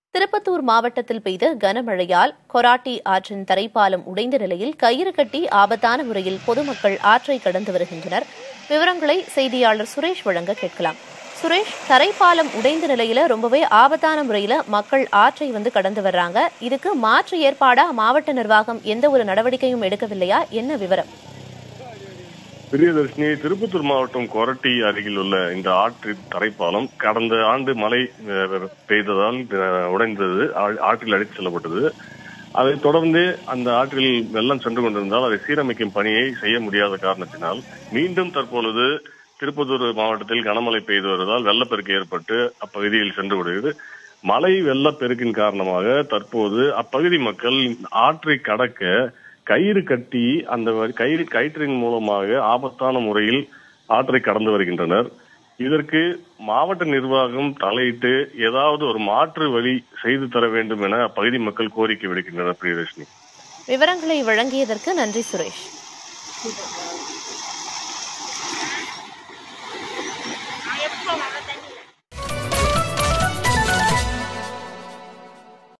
திருப்பத்தூர் மாவட்டத்தில் பெய்த கனமழையால் கொராட்டி ஆற்றின் தரைப்பாலம் உடைந்த நிலையில் கயிறு கட்டி ஆபத்தான முறையில் பொதுமக்கள் ஆற்றை கடந்து வருகின்றனர் விவரங்களை செய்தியாளர் சுரேஷ் வழங்க கேட்கலாம் சுரேஷ் தரைப்பாலம் உடைந்த நிலையில ரொம்பவே ஆபத்தான முறையில மக்கள் ஆற்றை வந்து கடந்து வர்றாங்க இதுக்கு மாற்று ஏற்பாடா மாவட்ட நிர்வாகம் எந்த ஒரு நடவடிக்கையும் எடுக்கவில்லையா என்ன விவரம் பிரியதர்ஷினி திருப்பத்தூர் மாவட்டம் கொரட்டி அருகில் உள்ள இந்த ஆற்றின் தரைப்பாலம் கடந்த ஆண்டு மழை அஹ், பெய்ததால் அஹ், உடைந்தது ஆ- ஆற்றில் அடித்து செல்லப்பட்டது அதைத் தொடர்ந்து அந்த ஆற்றில் வெள்ளம் சென்று கொண்டிருந்தால் அதை சீரமைக்கும் பணியை செய்ய முடியாத காரணத்தினால் மீண்டும் தற்பொழுது திருப்பத்தூர் மாவட்டத்தில் கனமழை பெய்து வருவதால் வெள்ளப்பெருக்கு ஏற்பட்டு அப்பகுதியில் சென்று விடுகிறது மழை வெள்ளப்பெருக்கின் காரணமாக தற்போது அப்பகுதி மக்கள் ஆற்றை கடக்க கயிறு கட்டி அந்த வ- கயிறு கயிற்றின் மூலமாக ஆபத்தான முறையில் ஆற்றை கடந்து வருகின்றனர் இதற்கு மாவட்ட நிர்வாகம் தலையிட்டு ஏதாவது ஒரு மாற்று வழி செய்து தர வேண்டும் என அப்பகுதி மக்கள் கோரிக்கை விடுக்கின்றனர் பிரியதர்ஷினி விவரங்களை வழங்கியதற்கு நன்றி சுரேஷ் நான் எப்போ வரேன்